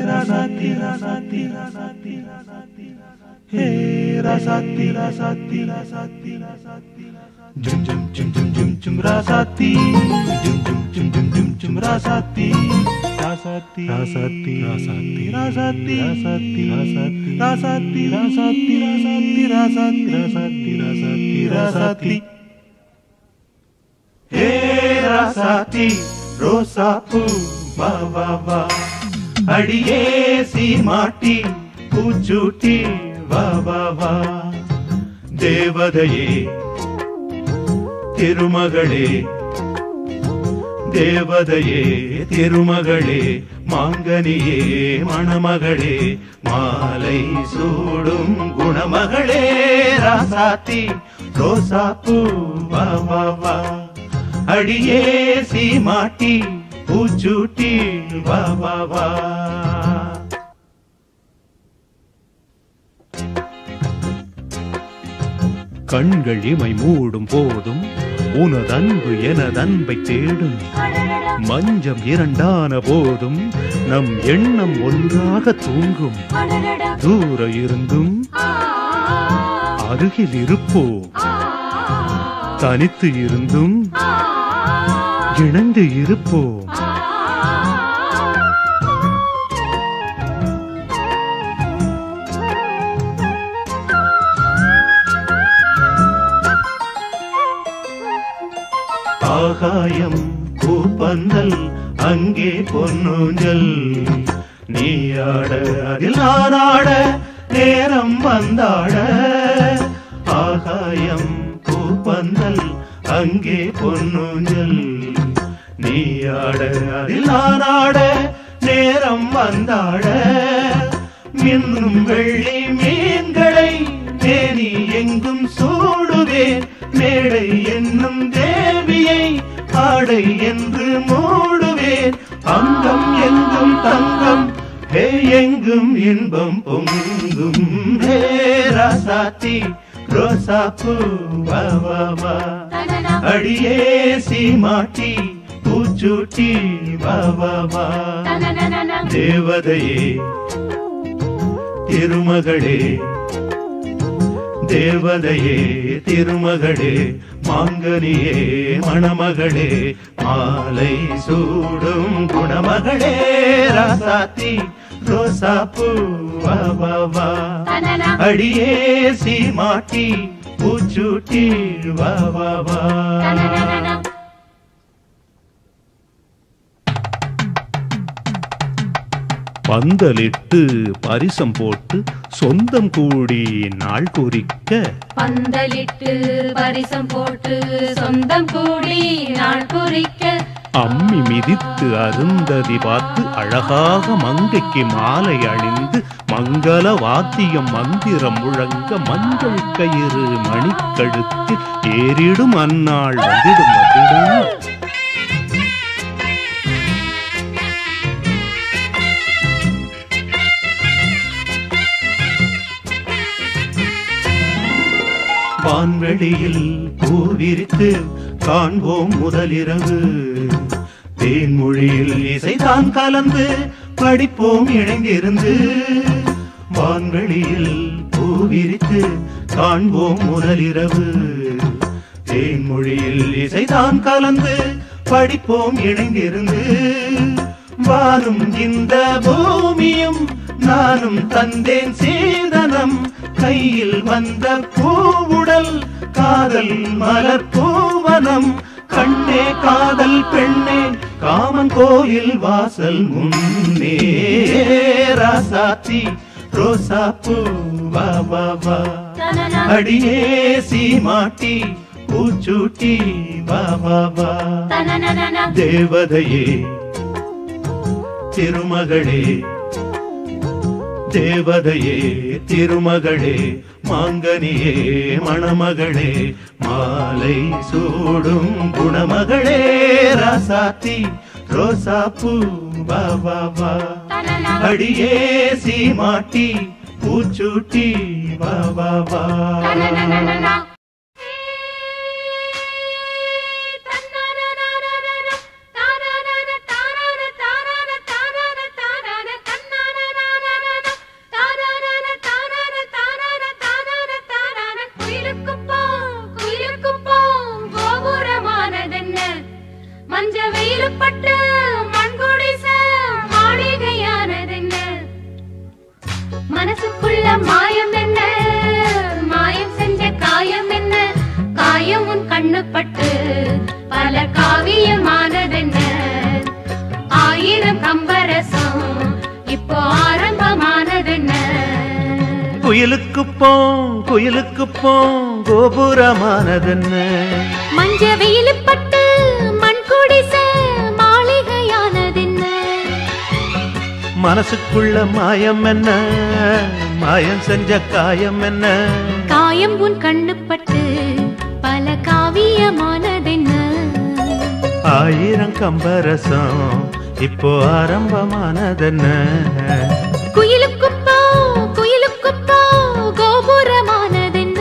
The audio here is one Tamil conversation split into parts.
ராசாத்தி ராசாத்தி ராசாத்தி ராசாத்தி ஹே ராசாத்தி ராசாத்தி ராசாத்தி ராசாத்தி ஜும் ஜும் ஜும் ஜும் ஜும் ஜும் ராசாத்தி ஜும் ஜும் ஜும் ஜும் ஜும் ஜும் ராசாத்தி ராசாத்தி ராசாத்தி ராசாத்தி ராசாத்தி ராசாத்தி ராசாத்தி ராசாத்தி ராசாத்தி ராசாத்தி ராசாத்தி ராசாத்தி ராசாத்தி ராசாத்தி ஹே ராசாத்தி ரோசா பூ வா வா வா அடியே சீமாட்டி பூச்சூட்டி வா வா வா தேவதையே திருமகளே தேவதையே திருமகளே மாங்கனியே மணமகளே மாலை சூடும் குணமகளே ராசாத்தி ரோசா பூ வா வா வா அடியே சீமாட்டி பூச்சூட்டி வா வா வா கண்கள் இமை மூடும் போதும் உனதன்பு எனதன்பை தேடும் மஞ்சம் இரண்டான போதும் நம் எண்ணம் ஒன்றாக தூங்கும் தூர இருந்தும் அருகில் இருப்போம் தனித்து இருந்தும் இணைந்து இருப்போம் ஆகாயம் பூப்பந்தல் அங்கே பொன்னூஞ்சல் நீயாட அதில் நானாட நேரம் வந்தாட ஆகாயம் பூப்பந்தல் அங்கே பொன்னூஞ்சல் நீயாட அதில் நானாட நேரம் வந்தாட மின்னும் வெள்ளி மீன்களை தேனி எங்கும் சூடுவேன் மேடை என்னும் தேவியை ஆடை என்று மூடுவேன் அங்கம் எங்கும் தங்கம் ஹே எங்கும் இன்பம் பொங்கும் ஹே ராசாத்தி ரோசா பூ வா வா வா அடியே சீமாட்டி பூச்சூட்டி வா வா வா தேவதையே திருமகளே தேவதையே திருமகளே மாங்கனியே மணமகளே மாலை சூடும் குணமகளே ராசாத்தி ரோசா பூ வா வா வா அடியே சீமாட்டி பூச்சூட்டி வா வா வா பந்தலிட்டு பரிசம் போட்டு சொந்தம் கூடி நாள் குறிக்க பந்தலிட்டு பரிசம் போட்டு சொந்தம் கூடி நாள் குறிக்க அம்மி மிதித்து அருந்ததி பார்த்து அழகாக மங்கைக்கு மாலை அணிந்து மங்கள வாத்தியம் மந்திரம் முழங்க மஞ்சள் கயிறு மணிக்கழுத்தில் ஏறிடும் அந்நாள் வந்திடும் வந்திடும் வான்வெளியில் பூவிரித்து காண்போம் முதலிரவு தேன்மொழியில் இசைதான் கலந்து படிப்போம் இணைந்திருந்து வான்வெளியில் பூவிரித்து காண்போம் முதலிரவு தேன்மொழியில் இசைதான் கலந்து படிப்போம் இணைந்திருந்து வானும் இந்த பூமியும் நானும் தந்தேன் சீதனம் கையில் வந்த பூவுடல் காதல் மலர் பூவனம் கண்ணே காதல் பெண்ணே காமன் கோயில் வாசல் முன்னே ராசாத்தி ரோசா பூ வா வா வா அடியே சீமாட்டி பூச்சூட்டி வா வா வா தேவதையே திருமகளே தேவதையே திருமகளே மாங்கனியே மணமகளே மாலை சூடும் குணமகளே ராசாத்தி ரோசா பூ வா வா வா அடியே சீமாட்டி பூச்சூட்டி வா வா வா தான காவியமானதென்ன ஆயிரம் கம்பரசம் இப்போ ஆரம்பமானதென்ன குயிலுக்கு போம் குயிலுக்கு போம் கோபுரமானதென்ன மஞ்ச வெயில் பட்டு மண் குடிச மாளிகையானதென்ன மனசுக்குள்ள மாயம் என்ன மாயம் செஞ்ச காயம் என்ன காயம் உன் கண்ணுப்பட்டு பல காவியமானதென்ன ஆயிரம் கம்பரசம் இப்போ ஆரம்பமானதென்ன குயிலுக்கு போ குயிலுக்கு போ கோபுரமானதென்ன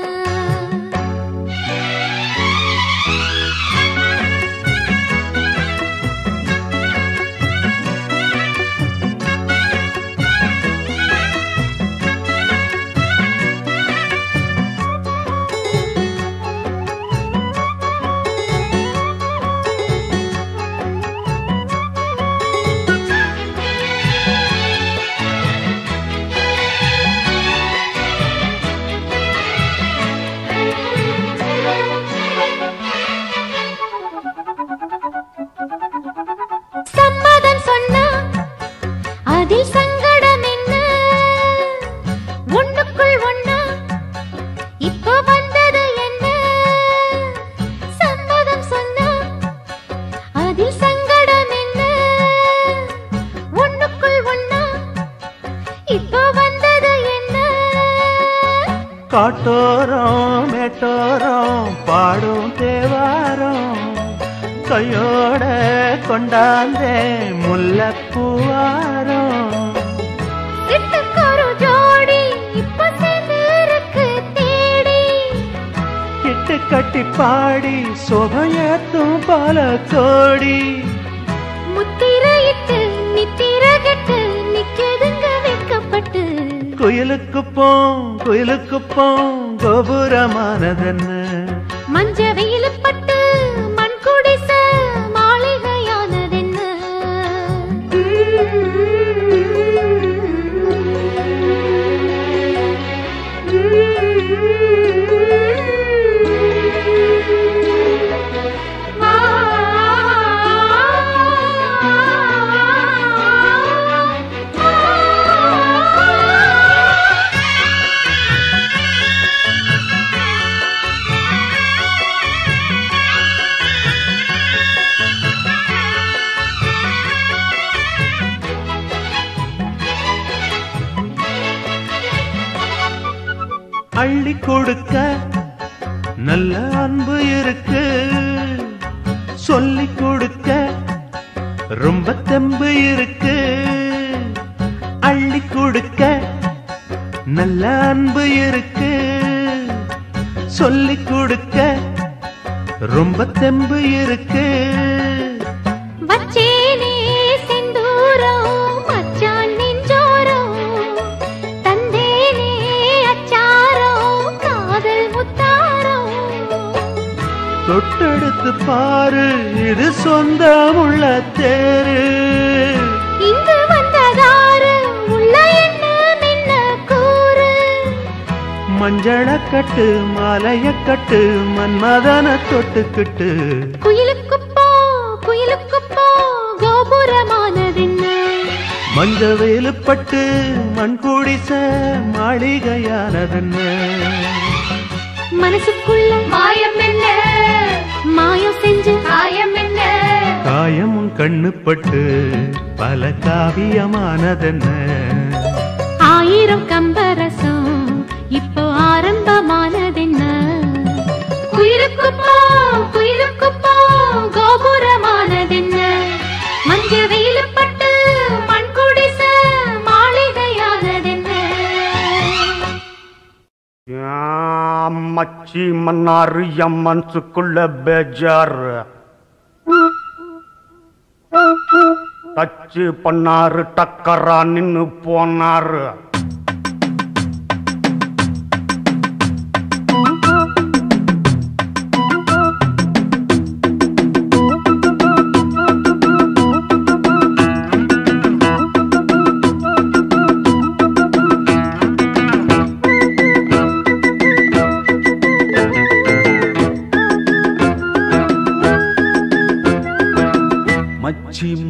சம்மதம் சொன்னா அதில் சங்கடம் என்ன ஒண்ணுக்குள் ஒண்ணா இப்போ வந்தது என்ன சம்மதம் சொன்னா அதில் சங்கடம் என்ன ஒண்ணுக்குள் ஒண்ணா இப்போ வந்தது என்ன காட்டோரம் மேட்டோரம் பாடும் தேவாரம் கையோட கொண்டாந்தே முல்லப்பூவாரம் சிட்டுக்கொரு ஜோடி இப்ப சேர்ந்திருக்கு தேடி இட்டு கட்டி பாடி சுபயத்தும் பல கோடி முத்திரையிட்டு நித்திரகட்டு நிக்கதுங்க வைக்கப்பட்டு குயிலுக்கு போம் குயிலுக்கு போம் கோபுரமானதென்ன மஞ்ச வெயில் பட்டு மண் குடிச மாளிகையானதென்ன அள்ளி கொடுக்க நல்ல அன்பு இருக்கு சொல்லி கொடுக்க ரொம்ப தெம்பு இருக்கு அள்ளி கொடுக்க நல்ல அன்பு இருக்கு சொல்லி கொடுக்க ரொம்ப தெம்பு இருக்கு வச்சேனே செந்தூரம் மச்சான் நெஞ்சோரம் தந்தேனே அச்சாரம் காதல் முத்தாரம் தொட்டெடுத்து பாரு இது சொந்தமுள்ள தேரு இங்கு வந்ததாரு உள்ள என்ன மின்ன கூறு மஞ்சள கட்டு மாலைய கட்டு மன்மதன தொட்டுக்கிட்டு குயிலுக்கு போ குயிலுக்கு போ கோபுரமானதென்ன மஞ்ச வேலுப்பட்டு மண் குடிச மாளிகையானதென்ன மனசுக்குள்ள மாயம் என்ன மாயம் செஞ்சு காயம் என்ன காயமும் கண்ணுப்பட்டு பல காவியமானதென்ன ஆயிரம் கம்பரசம் இப்போ ஆரம்பமானதென்ன குயிலுக்கு போ குயிலுக்கு போ கோபுரமானதென்ன மஞ்ச வெயில் பட்டு மண் குடிச மாளிகையானதென்ன யாம் மச்சி மன்னாரு என் மனசுக்குள்ள பேஜாரு டச்சு பண்ணாரு டக்கரா நின்னு போனாரு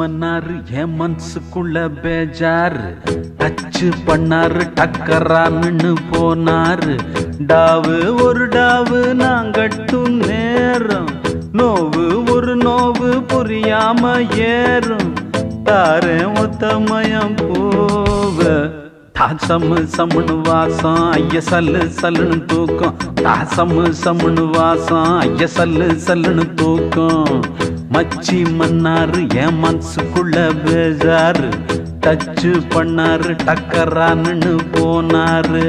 மன்னாரு என் மனசுக்குள்ள பேஜாரு டச்சு பண்ணாரு டக்கரான்னு போனாரு டாவு ஒரு டாவு நான் கட்டும் நேரம் நோவு ஒரு நோவு புரியாம ஏறும் தாரேன் ஒத்தமயம் போவ தா சம்மு சம்முன்னு வாசம் ஐய சல்லு சல்லுன்னு தூக்கம் தா சம்மு சம்முன்னு வாசம் ஐய சல்லு சல்லுன்னு தூக்கம் மச்சி மன்னாரு என் மனசுக்குள்ள பேஜாரு டச்சு பண்ணாரு டக்கரான்னு போனாரு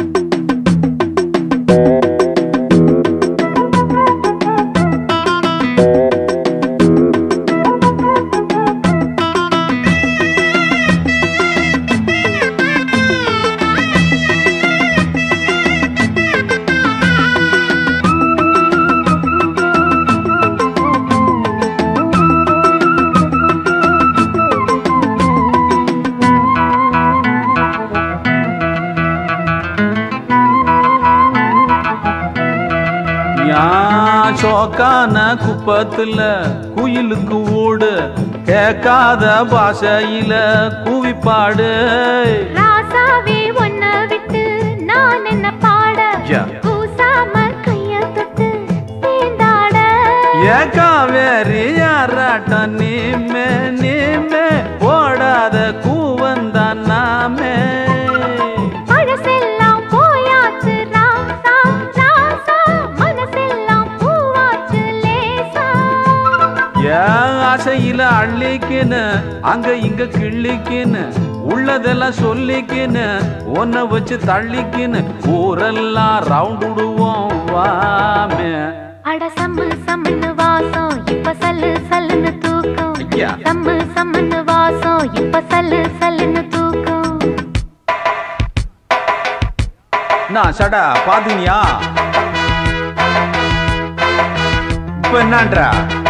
யான் சோக்கான குப்பத்துல குயிலுக்கு ஓடு கேட்காத பாஷையில கூவிப்பாடு ராசாவே ஒன்ன விட்டு நான் என்ன பாட யா. கூசாம கைய தொட்டு சேர்ந்தாட ஏகாவேரி யாராட்டம் நீமே நீமே ஓடாத கூவந்தான் நாமே பழசெல்லாம் போயாச்சு ராசா ராசா மனசெல்லாம் பூவாச்சு லேசா ஏன் ஆசையில அள்ளிக்கின்னு அங்க இங்க கிள்ளிக்கின்னு உள்ளதெல்லாம் சொல்லிக்கின்னு உன்னை வச்சு தள்ளிக்கின்னு ஊரெல்லாம் ரவுண்ட் விடுவோம் வாமே அட சம்மு சம்முன்னு வாசம் இப்ப சல்லு சல்லுன்னு தூக்கம் ஐயா. சம்மு சம்முன்னு வாசம் இப்ப சல்லு சல்லுன்னு தூக்கம் நான் சடா பாத்தீனியா இப்ப என்னன்றா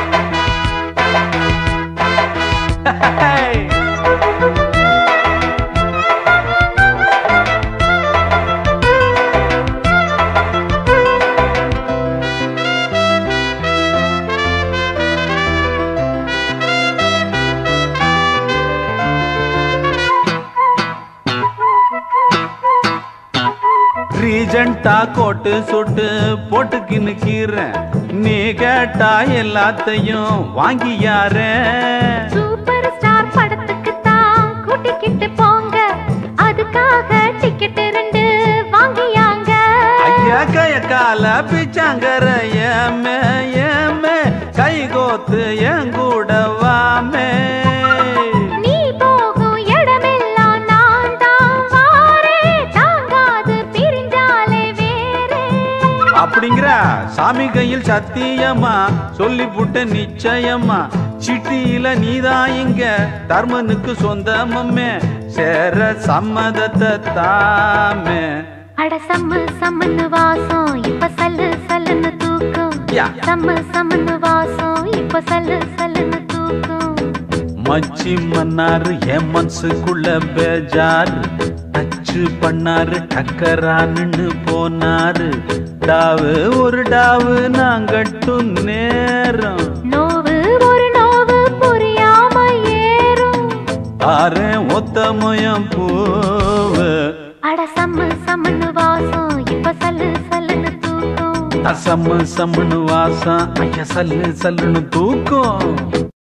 ரீஜெண்டா கோட்டு சுட்டு போட்டுக்கின்னு கீறேன் நீ கேட்டா எல்லாத்தையும் வாங்கி யாரேன் சூப்பர் ஸ்டார் படத்துக்கு தான் கூட்டிக்கிட்டு போங்க அதுக்காக டிக்கெட் ரெண்டு வாங்கியாங்க ஐயா கையக்கால பிச்சாங்கர ஏமே ஏமே கை கோத்து என் கூட வாமே நீ போகும் இடமெல்லாம் நான் தான் வாரேன் தாங்காது பிரிஞ்சாலே வேறே அப்படிங்கிற சாமி கையில் சத்தியமா சொல்லி புட்ட நிச்சயமா சிட்டியில நீதான் இங்க தர்மனுக்கு சொந்தமம்மே சேர சம்மதத்தை தாமே அட சம்மு சம்முன்னு வாசம் இப்ப சல்லு சல்லுன்னு தூக்கம் யா. சம்மு சம்முன்னு வாசம் இப்ப சல்லு சல்லுன்னு தூக்கம் மச்சி மன்னாரு என் மனசுக்குள்ள பேஜாரு டச்சு பண்ணாரு டக்கரான்னு போனாரு டாவு ஒரு டாவு நான் கட்டும் நேரம் நோவு ஒரு நோவு புரியாம ஏறும் ஆறேன் ஒத்தமயம் பூவு அட சம்மு சம்முன்னு வாசம் இப்ப சல்லு சல்லுன்னு தூக்கம் சம்மு சம்முன்னு வாசம் ஐயா சல்லு சல்லுன்னு தூக்கம்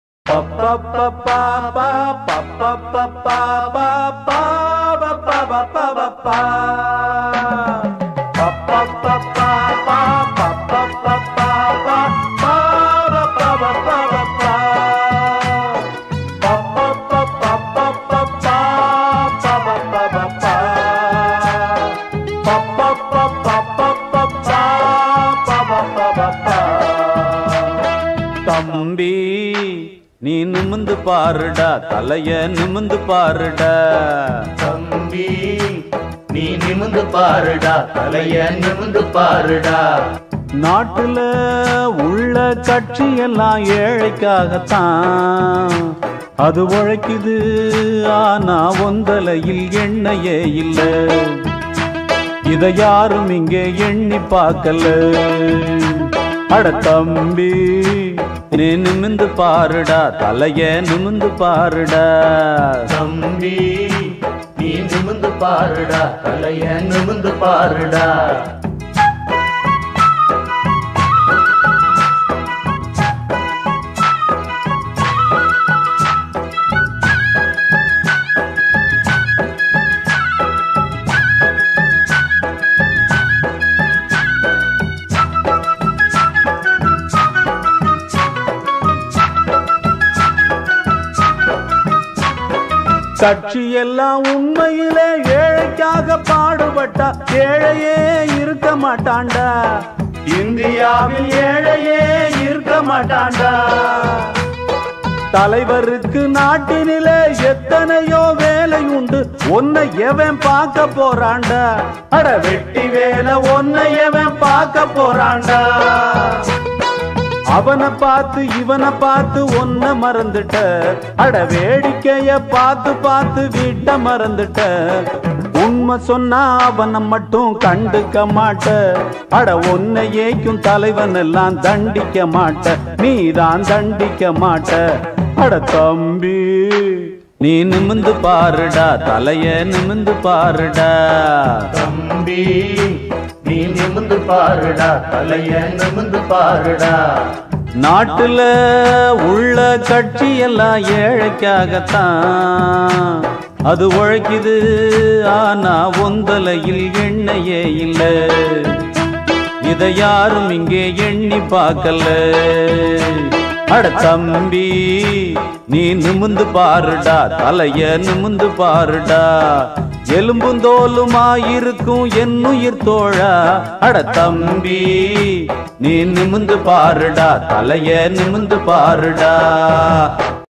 தம்பி நீ நிமிந்து பாருடா தலைய நிமிந்து பாருடா தம்பி நீ நிமிந்து பாருடா தலைய நிமிந்து பாருடா நாட்டுல உள்ள கட்சி எல்லாம் ஏழைக்காகத்தான் அது உழைக்குது ஆனா ஒந்தலையில் எண்ணெயே இல்ல இத யாரும் இங்கே எண்ணி பார்க்கல அட தம்பி நீ நிமிந்து பாருடா தலைய நிமிந்து பாருடா தம்பி நீ நிமிந்து பாருடா தலைய நிமிந்து பாருடா கட்சி எல்லாம் உண்மையிலே ஏழைக்காக பாடுபட்டா ஏழையே இருக்க மாட்டான்டா இந்தியாவில் ஏழையே இருக்க மாட்டான்டா தலைவருக்கு நாட்டினிலே எத்தனையோ வேலை உண்டு உன்னை எவன் பார்க்க போறான்டா அட வெட்டி வேலை ஒன்னை எவன் பார்க்க போறான்டா அவனை பார்த்து இவனை பார்த்து ஒன்ன மறந்துட்ட அட வேடிக்கைய பார்த்து பார்த்து வீட்ட மறந்துட்ட உண்மை சொன்னா அவனை மட்டும் கண்டுக்க மாட்ட அட உன்னை ஏக்கும் தலைவன் எல்லாம் தண்டிக்க மாட்ட நீதான் தண்டிக்க மாட்ட அட தம்பி நீ நிமிந்து பாருடா தலைய நிமிந்து பாருடா தம்பி நீ நிமிந்து பாருடா தலைய நிமிந்து பாருடா நாட்டுல உள்ள கட்சி எல்லாம் ஏழைக்காகத்தான் அது உழைக்குது ஆனா ஒந்தலையில் எண்ணெயே இல்ல இதை யாரும் இங்கே எண்ணி பார்க்கல அட தம்பி நீ நிமிந்து பாருடா தலைய நிமிந்து பாருடா எலும்பும் தோலுமாயிருக்கும் என்னுயிர் தோழா அட தம்பி நீ நிமிந்து பாருடா தலைய நிமிந்து பாருடா